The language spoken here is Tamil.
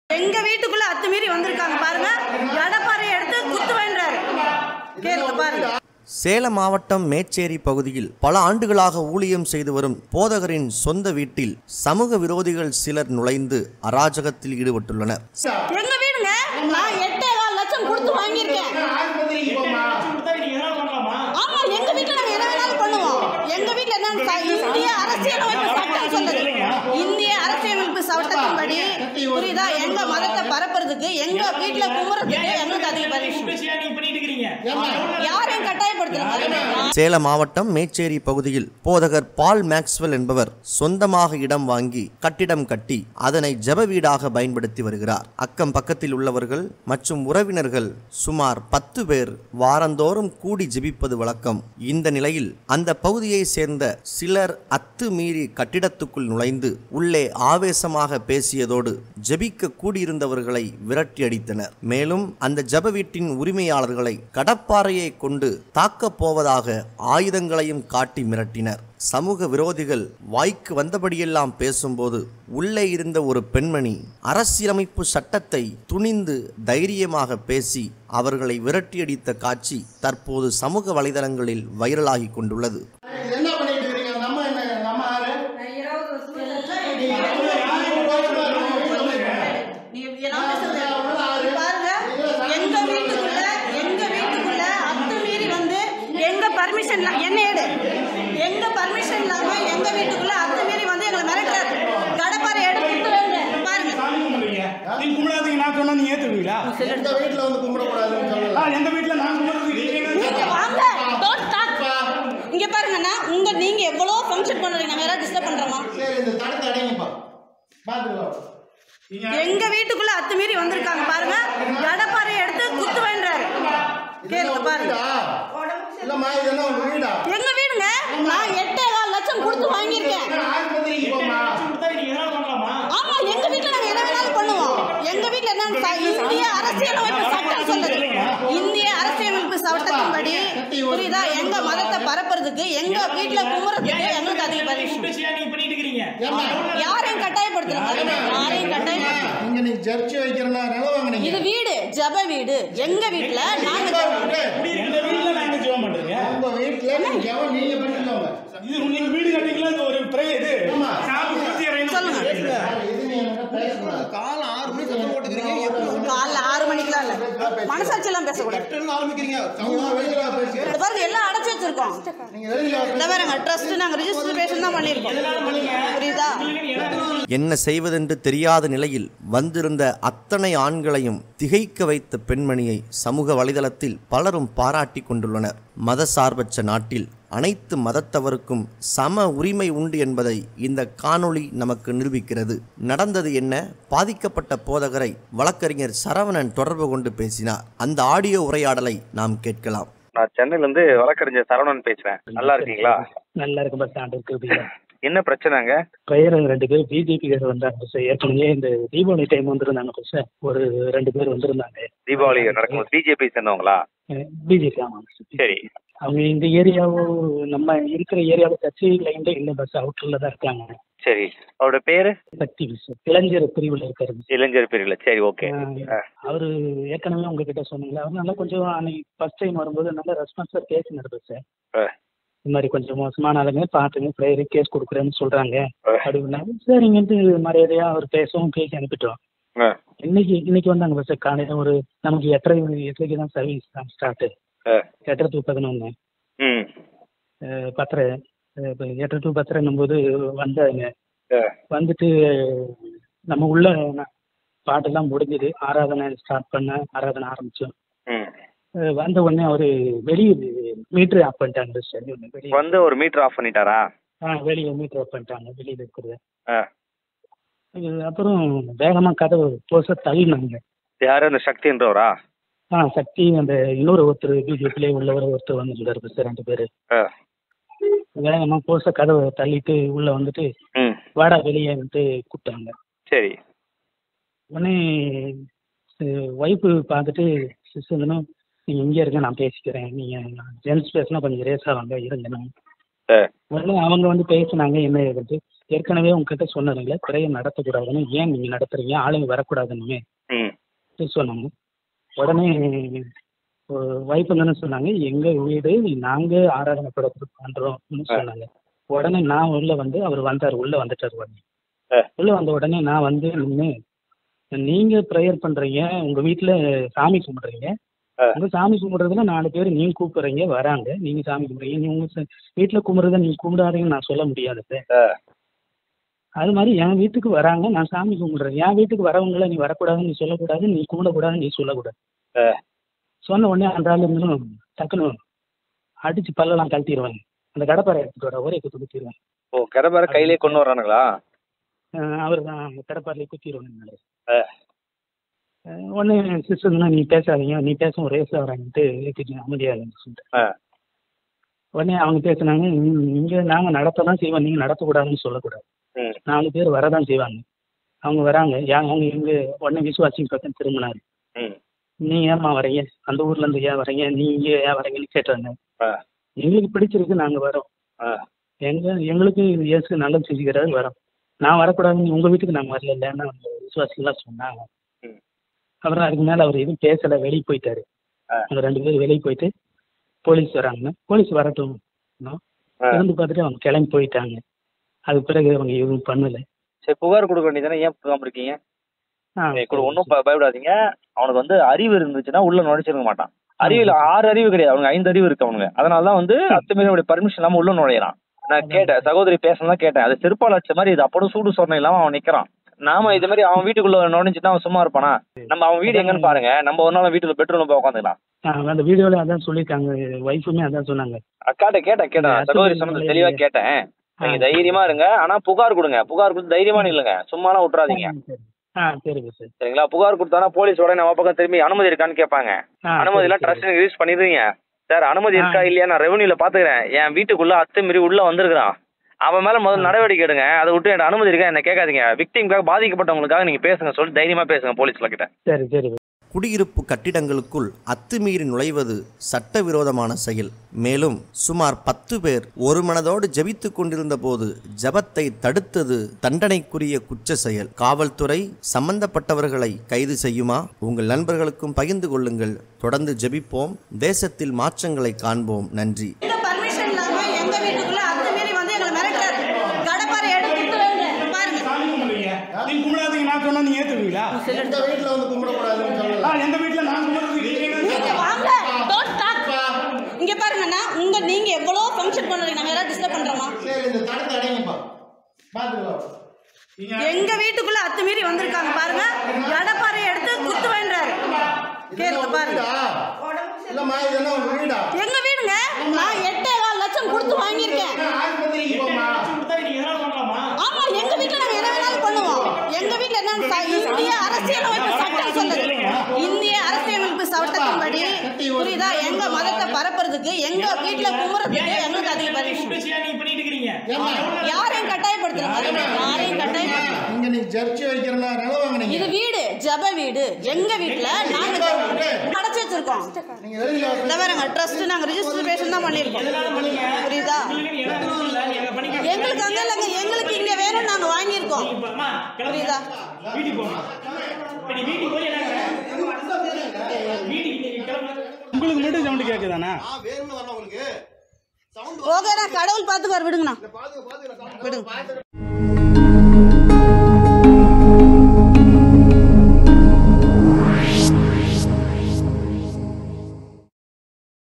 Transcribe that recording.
எங்க வீட்டுக்குள்ள அத்துமீறி வந்திருக்காங்க பாருங்க கடப்பாறை எடுத்து குத்து வேண்டாரு கேளுங்க பாருங்க சேலம் மாவட்டம் மேச்சேரி பகுதியில் பல ஆண்டுகளாக ஊழியம் செய்து வரும் போதகரின் சொந்த வீட்டில் சமூக விரோதிகள் சிலர் நுழைந்து அராஜகத்தில் ஈடுபட்டுள்ளனர் எங்க வீடுங்க நான் எட்டே கால் லட்சம் கொடுத்து வாங்கியிருக்கேன் ஆமா எங்க வீட்டுல நாங்க என்ன வேணாலும் பண்ணுவோம் எங்க வீட்டுல என்ன ச- இந்திய அரசியலமைப்பு சட்டம் சொல்லுது இந்திய அரசியலமைப்பு சட்டத்தின்படி புரியுதா எங்க மதத்தை பரப்புறதுக்கு எங்க வீட்டுல குமுறதுக்கு எங்களுக்கு அதிக பர்மிஷன் யாரையும் கட்டாயப்படுத்துறாங்க சேலம் மாவட்டம் மேச்சேரி பகுதியில் போதகர் பால் மேக்ஸ்வெல் என்பவர் சொந்தமாக இடம் வாங்கி கட்டிடம் கட்டி அதனை ஜெப வீடாக பயன்படுத்தி வருகிறார் அக்கம் பக்கத்தில் உள்ளவர்கள் மற்றும் உறவினர்கள் சுமார் பத்து பேர் வாரந்தோறும் கூடி ஜெபிப்பது வழக்கம் இந்த நிலையில் அந்த பகுதியை சேர்ந்த சிலர் அத்துமீறி கட்டிடத்துக்குள் நுழைந்து உள்ளே ஆவேசமாக பேசியதோடு ஜெபிக்க கூடியிருந்தவர்களை விரட்டி அடித்தனர் மேலும் அந்த ஜெப வீட்டின் உரிமையாளர்களை கடப்பாறையை கொண்டு தாக்கப் போவதாக ஆயுதங்களையும் காட்டி மிரட்டினர் சமூக விரோதிகள் வாய்க்கு வந்தபடியெல்லாம் பேசும்போது உள்ளே இருந்த ஒரு பெண்மணி அரசியலமைப்பு சட்டத்தை துணிந்து தைரியமாக பேசி அவர்களை விரட்டியடித்த காட்சி தற்போது சமூக வலைதளங்களில் வைரலாகி கொண்டுள்ளது என்ன பண்ணிட்டு இருக்கீங்க அந்த அம்மா என்ன அந்த அம்மா யாரு நீங்க எல்லாம் பேசுறது இங்க பாருங்க எங்க வீட்டுக்குள்ள எங்க வீட்டுக்குள்ள அத்துமீறி வந்து எங்க பர்மிஷன் என்ன எடு எங்க பர்மிஷன் இல்லாம எங்க வீட்டுக்குள்ள அத்துமீறி வந்து எங்களை மிரட்டுறாரு கடப்பாறை எடுத்து குத்து வேண்டு பாருங்க சாமி கும்பிடுறீங்க நீங்க கும்பிடாதீங்க நான் சொன்னா நீங்க ஏத்துக்குவீங்களா இந்த வீட்டுல வந்து கும்பிடக்கூடாதுன்னு சொல்லல ஆ, எங்க வீட்டுல நான் கும்பிடுறது நீங்க என்ன நீங்க வாங்க டோன்ட் ஸ்டார்ட் இங்க பாருங்கண்ணா உங்க நீங்க எவ்வளவு ஃபங்க்ஷன் பண்றீங்க நாங்க யாராவது டிஸ்டர்ப் பண்றோமா சரி இந்த தடத்தை அடைங்கப்பா பாத்துக்கலாம் நீங்க எங்க வீட்டுக்குள்ள அத்துமீறி வந்திருக்காங்க பாருங்க கடப்பாறை எடுத்து குத்து வேண்டாரு கேளுங்க பாருங்க இல்லம்மா இது என்ன உங்க வீடா எங்க வீடுங்க நான் எட்டே கால் லட்சம் கொடுத்து வாங்கியிருக்கேன் ஆஸ்பத்திரிக்கு போமா கொடுத்தா நீங்க என்ன பண்ணலாமா ஆமா எங்க வீட்டுல நாங்க என்ன வேணாலும் பண்ணுவோம் எங்க வீட்டுல என்ன ச- இந்திய அரசியலமைப்பு சட்டம் சொல்லுது இந்திய அரசியலமைப்பு சட்டத்தின்படி புரியுதா எங்க மதத்தை பரப்புறதுக்கு எங்க வீட்டுல குமுறதுக்கு எங்களுக்கு அதிக பர்மிஷன் பேசியா நீங்க பண்ணிட்டு இருக்கீங்க ஏம்மா யாரையும் கட்டாயப்படுத்துறாங்க யாரையும் கட்டாயப்படுத்துறாங்க இங்க நீ சர்ச் வைக்கிறனா நிலம் வாங்குனீங்க இது வீடு ஜப வீடு எங்க வீட்டுல நாங்க ஜெபம் வீடு. எங்க வீட்டுல நான் எங்க ஜெபம் பண்றீங்க உங்க வீட்டுல நீங்க ஜெபம் நீங்க பண்ணிக்கோங்க இது நீங்க வீடு கட்டிங்களா இது ஒரு பிறை இது ஆமா. சாமி குத்தி இறையணும். சொல்லுங்க. இது நீ என்ன பேசக்கூடாது காலை ஆறு மணிக்கு சத்தம் போட்டுக்கிறீங்க எப்படி காலைல ஆறு மணிக்கெல்லாம் இல்ல மனசாட்சி எல்லாம் பேசக்கூடாது எட்டுன்னு ஆரம்பிக்கிறீங்க நீங்க வெளியில வா பேசுங்க இது பாருங்க எல்லாம் அடைச்சு வச்சிருக்கோம் நீங்க வெளியில வா இந்த பாருங்க ட்ரஸ்ட் நாங்க ரிஜிஸ்ட்ரேஷன் தான் பண்ணிருக்கோம் புரியுதா என்ன செய்வதென்று தெரியாத நிலையில் வந்திருந்த அத்தனை ஆண்களையும் திகைக்க வைத்த பெண்மணியை சமூக வலைதளத்தில் பலரும் பாராட்டி கொண்டுள்ளனர் மதசார்பற்ற நாட்டில் அனைத்து மதத்தவருக்கும் சம உரிமை உண்டு என்பதை இந்த காணொளி நமக்கு நிரூபிக்கிறது நடந்தது என்ன பாதிக்கப்பட்ட போதகரை வழக்கறிஞர் சரவணன் தொடர்பு கொண்டு பேசினார் அந்த ஆடியோ உரையாடலை நாம் கேட்கலாம் நான் சென்னையில இருந்து வழக்கறிஞர் சரவணன் பேசுறேன் நல்லா இருக்கீங்களா நல்லா இருக்கும் பஸ் ஆண்டு இருக்கு என்ன பிரச்சனைங்க பையர் ரெண்டு பேர் பிஜேபி காரர் வந்தாங்க சார் ஏற்கனவே இந்த தீபாவளி டைம் வந்திருந்தாங்க சார் ஒரு ரெண்டு பேர் வந்திருந்தாங்க தீபாவளி நடக்கும்போது பிஜேபி சேர்ந்தவங்களா பிஜேபி ஆமாங்க சார் சரி அவங்க இந்த ஏரியாவும் நம்ம இருக்கிற ஏரியாவில் சர்ச்சை லைன்ல இல்லை பஸ் அவுட்டர்ல தான் இருக்காங்க சரி அவரோட பேரு சக்தி சார் இளைஞர் பிரிவில் இருக்காரு இளைஞர் பிரிவுல சரி ஓகே அவரு ஏற்கனவே உங்ககிட்ட சொன்னீங்களா அவர் நல்லா கொஞ்சம் அன்னைக்கு ஃபர்ஸ்ட் டைம் வரும்போது நல்ல ரெஸ்பான்ஸாக பேசினார் சார் இந்த மாதிரி கொஞ்சம் மோசமான ஆளுங்க பார்த்துங்க ப்ரேயரு கேஸ் கொடுக்குறேன்னு சொல்றாங்க அப்படின்னாங்க சரிங்கன்ட்டு மரியாதையா அவர் பேசவும் பேசி அனுப்பிட்டோம் இன்னைக்கு இன்னைக்கு வந்தாங்க பஸ் காலையில ஒரு நமக்கு எட்டரை எட்டரைக்கு தான் சர்வீஸ் தான் ஸ்டார்ட் எட்டரை டு பதினொன்று ம் பத்தரை அஹ் இப்ப எட்டரை டு பத்தரைன்னும் போது வந்தாங்க வந்துட்டு நம்ம உள்ள ந- பாட்டெல்லாம் முடிஞ்சது ஆராதனை ஸ்டார்ட் பண்ண ஆராதனை ஆரம்பிச்சோம் ம் அஹ் வந்த உடனே அவரு வெளியே மீட்டர் ஆஃப் பண்ணிட்டாங்க சார் வெளியே வந்து ஒரு மீட்டர் ஆஃப் பண்ணிட்டாரா ஆ வெளியே மீட்டர் ஆஃப் பண்ணிட்டாங்க வெளியில இருக்கிறது ஆ. இது அப்புறம் வேகமா கதவு போச தள்ளினாங்க யாரு அந்த சக்தின்றவரா ஆ சக்தி அந்த இன்னொரு ஒருத்தர் பிஜேபியிலே உள்ளவர் ஒருத்தர் வந்துருந்தாரு சார் ரெண்டு பேரு ஆ. வேகமா போச கதவை தள்ளிட்டு உள்ள வந்துட்டு ம் வாடா வெளியேன்ட்டு கூப்பிட்டாங்க சரி உடனே ஒய்ஃபு பார்த்துட்டு சிஸ்டர்னும் நீங்கள் இங்கே இருங்க நான் பேசிக்கிறேன் நீங்கள் ஜென்ஸ் பேசினா கொஞ்சம் ரேஸாக வாங்க இருங்க நான் ஆ. உடனே அவங்க வந்து பேசினாங்க என்ன ஏதுன்ட்டு ஏற்கனவே உங்ககிட்ட சொன்னதுங்களே பிரேயர் நடத்தக்கூடாதுன்னு ஏன் நீங்க நடத்துறீங்க ஆளுங்க வரக்கூடாதுன்னு ம் சொன்னாங்க உடனே வைஃப் என்ன சொன்னாங்க எங்க வீடு நாங்க ஆராதனை படத்துக்கு பண்றோம்னு சொன்னாங்க உடனே நான் உள்ள வந்து அவர் வந்தார் உள்ள வந்துட்டார் உடனே ஆ. உள்ள வந்த உடனே நான் வந்து நின்று நீங்க ப்ரேயர் பண்றீங்க உங்க வீட்டுல சாமி கும்பிடுறீங்க ஆ. உங்க சாமி கும்பிடுறதுல நாலு பேர் நீங்க கூப்பிடுறீங்க வராங்க நீங்க சாமி கும்பிடுறீங்க நீங்க உங்க ச- வீட்டுல கும்பிடுறத நீங்க கும்பிடாதீங்கன்னு நான் சொல்ல முடியாது சார் ஆ. அது மாதிரி என் வீட்டுக்கு வராங்க நான் சாமி கும்பிடுறேன் என் வீட்டுக்கு வரவங்கள நீ வரக்கூடாதுன்னு நீ சொல்லக்கூடாது நீ கும்பிடக்கூடாதுன்னு நீ சொல்லக்கூடாது ஆ. சொன்ன உடனே அந்த ஆள் இருந்தும் டக்குன்னு அடிச்சு பல்லெல்லாம் கழட்டிடுவாங்க அந்த கடப்பாரை எடுத்துட்டு வர ஒரே குத்து குத்திடுவேன் ஓ கடப்பார கையிலே கொண்டு வர்றானுங்களா அவர் தான் அந்த கடப்பாரிலே குத்திடுவாங்க ஆ. உடனே சிஸ்டர்னா நீ பேசாதீங்க நீ பேசும் ரேஸ் வராங்கன்ட்டு ஏற்றிட்டு அமைதியாகுன்னு சொல்லிட்டு ஆ. உடனே அவங்க பேசுனாங்க "ம், நீங்க நாங்க நடத்த தான் செய்வோம் நீங்க நடத்தக்கூடாதுன்னு சொல்லக்கூடாது ம் நாலு பேர் வரதான் செய்வாங்க அவங்க வராங்க யா அவங்க எங்க உடனே விசுவாசி பக்கம் திரும்பினாரு ம் நீ ஏம்மா வரீங்க அந்த ஊர்ல இருந்து ஏன் வரீங்க நீ இங்க ஏன் வரீங்கன்னு கேட்டாங்க ஆ எங்களுக்கு பிடிச்சிருக்கு நாங்க வரோம் ஆ எங்க எங்களுக்கு இயேசு நல்லது செஞ்சுக்கிறாரு வரோம் நான் வரக்கூடாதுன்னு உங்க வீட்டுக்கு நாங்க வரல இல்லைன்னா அந்த விசுவாசிகளாம் சொன்னாங்க ம் அப்புறம் அதுக்கு மேல அவர் எதுவும் பேசல வெளியே போயிட்டாரு ஆ. அவங்க ரெண்டு பேரும் வெளியே போயிட்டு போலீஸ் வராங்க போலீஸ் வரட்டும் இன்னும். ஆ. இருந்து பார்த்துட்டு அவங்க கிளம்பி போயிட்டாங்க அது பிறகு அவங்க எதுவும் பண்ணல சரி புகார் கொடுக்க வேண்டியதானே ஏன் கொடுக்காம இருக்கீங்க ஆ, கூட ஒன்றும் பயப்படாதீங்க அவனுக்கு வந்து அறிவு இருந்துச்சுன்னா உள்ள நுழைச்சிருக்க மாட்டான் அறிவுல ஆறு அறிவு கிடையாது அவனுக்கு ஐந்து அறிவு இருக்கு அவனுங்க அதனால தான் வந்து அத்துமீறி பர்மிஷன் இல்லாம உள்ள நுழையிறான் நான் கேட்டேன் சகோதரி பேசலாம் கேட்டேன் அது செருப்பால் அடிச்ச மாதிரி இது அப்படும் சூடு சொரணை இல்லாம அவன் நிக்கிறான் நாம இது மாதிரி அவன் வீட்டுக்குள்ள நுழைஞ்சுட்டு அவன் சும்மா இருப்பானா நம்ம அவன் வீடு எங்கன்னு பாருங்க நம்ம ஒரு நாள் வீட்டுல பெட்ரூம்ல போய் உட்காந்துக்கலாம் ஆ, அந்த வீடியோல அதான் சொல்லியிருக்காங்க ஒய்ஃபுமே அதான் சொன்னாங்க அக்காட்ட கேட்டேன் கேட்டேன் சகோதரி சொன்னது தெளிவா கேட்டேன் நீங்க தைரியமா இருங்க ஆனா புகார் கொடுங்க புகார் கொடுத்து தைரியமா நில்லுங்க சும்மாலாம் விட்டுறாதீங்க சரி. ஆ சரிங்க சார் சரிங்களா புகார் கொடுத்தானா போலீஸ் உடனே நம்ம பக்கம் திரும்பி அனுமதி இருக்கான்னு கேட்பாங்க ஆ, அனுமதி எல்லாம் சரி, ட்ரஸ்ட் ரிலீஸ் பண்ணிடுறீங்க சார் அனுமதி இருக்கா இல்லையா நான் ரெவன்யூல பாத்துக்கிறேன் என் வீட்டுக்குள்ள அத்துமீறி உள்ள வந்திருக்கிறான் அவன் மேல முதல்ல நடவடிக்கை எடுங்க அதை விட்டு என் அனுமதி இருக்கா என்ன கேட்காதீங்க விக்டிம்காக பாதிக்கப்பட்டவங்களுக்காக நீங்க பேசுங்க சொல்லி தைரியமா பேசுங்க போலீஸ்ல கிட்ட சரி சரி குடியிருப்பு கட்டிடங்களுக்குள் அத்துமீறி நுழைவது சட்டவிரோதமான செயல் மேலும் சுமார் பத்து பேர் ஒரு மனதோடு ஜெபித்துக் கொண்டிருந்த போது ஜபத்தை தடுத்தது தண்டனைக்குரிய குற்ற செயல் காவல்துறை சம்பந்தப்பட்டவர்களை கைது செய்யுமா உங்கள் நண்பர்களுக்கும் பகிர்ந்து கொள்ளுங்கள் தொடர்ந்து ஜெபிப்போம் தேசத்தில் மாற்றங்களை காண்போம் நன்றி எங்க பர்மிஷன் இல்லாம எங்க வீட்டுக்குள்ள அத்துமீறி வந்து எங்களை மிரட்டுறாரு கடப்பாரை எடுத்து கொடுத்துருவாங்க பாருங்க சாமி கும்பிடுறீங்க நீங்க கும்பிடாதீங்க நான் சொன்னா நீங்க ஏத்துக்குவீங்களா இந்த வீட்டுல வந்து கும்பிடக்கூடாதுன்னு ஆ, சொல்லலாம் எங்க வீட்டுல நான் கும்பிடுறதுக்கு நீங்க என்ன நீங்க வாங்க டோன்ட் டாக் இங்க பாருங்கண்ணா உங்க நீங்க எவ்வளவு ஃபங்க்ஷன் பண்றீங்க நாங்க யாராவது டிஸ்டர்ப் பண்றோமா சரி இந்த தடத்தை அடைங்கப்பா பாத்துக்கலாம் எங்க வீட்டுக்குள்ள அத்துமீறி வந்திருக்காங்க பாருங்க கடப்பாரை எடுத்து குத்து வேண்டாரு கேளுங்க பாருங்க இல்லம்மா இது என்ன உங்க வீடா எங்க வீடுங்க நான் எட்டே கால் லட்சம் கொடுத்து வாங்கியிருக்கேன் ஆஸ்பத்திரிக்கு போமா கொடுத்தா நீங்க எதாவது பண்ணலாமா ஆமா எங்க வீட்ல நாங்க என்ன வேணாலும் பண்ணுவோம் எங்க வீட்ல என்ன ச- இந்திய அரசியலமைப்பு சட்டம் சொல்லுது இந்திய அரசியலமைப்பு சட்டத்தின்படி புரியுதா எங்க மதத்தை பரப்புறதுக்கு எங்க வீட்ல கும்புறதுக்கு எங்களுக்கு அதிக பர்மிஷன் கூப்பிட்டு நீங்க பண்ணிட்டு இருக்கீங்க ஏம்மா யாரையும் கட்டாயப்படுத்துறாங்க யாரையும் கட்டாயப்படுத்துறாங்க இங்க நீங்க சர்ச்சு வைக்கிறனா நிலம் வாங்குனீங்க இது வீடு ஜப வீடு எங்க வீட்ல நாங்க அடைச்சு வச்சிருக்கோம் நீங்க வெளியில இந்த பாருங்க ட்ரஸ்ட் நாங்க ரிஜிஸ்ட்ரேஷன் தான் பண்ணிருக்கோம் புரியுதா உங்களுக்கு எனக்கு இல்ல நீங்க பண்ணிக்க எங்களுக்கு அங்க இல்லைங்க எங்களுக்கு இங்க வேணும் நாங்க வாங்கியிருக்கோம் அம்மா கிளம்புங்க புரியுதா வீட்டுக்கு போங்க இப்ப நீ வீட்டுக்கு போய் என்ன வீட்டுக்கு நீங்க கிளம்புங்க உங்களுக்கு மட்டும் சவுண்ட் கேக்குதானா வேணும்னு வரணும் உங்களுக்கு ஓகே நான் கடவுள் பார்த்துக்குவார் விடுங்கண்ணா பாத்துக்க பாத்துக்க விடுங்க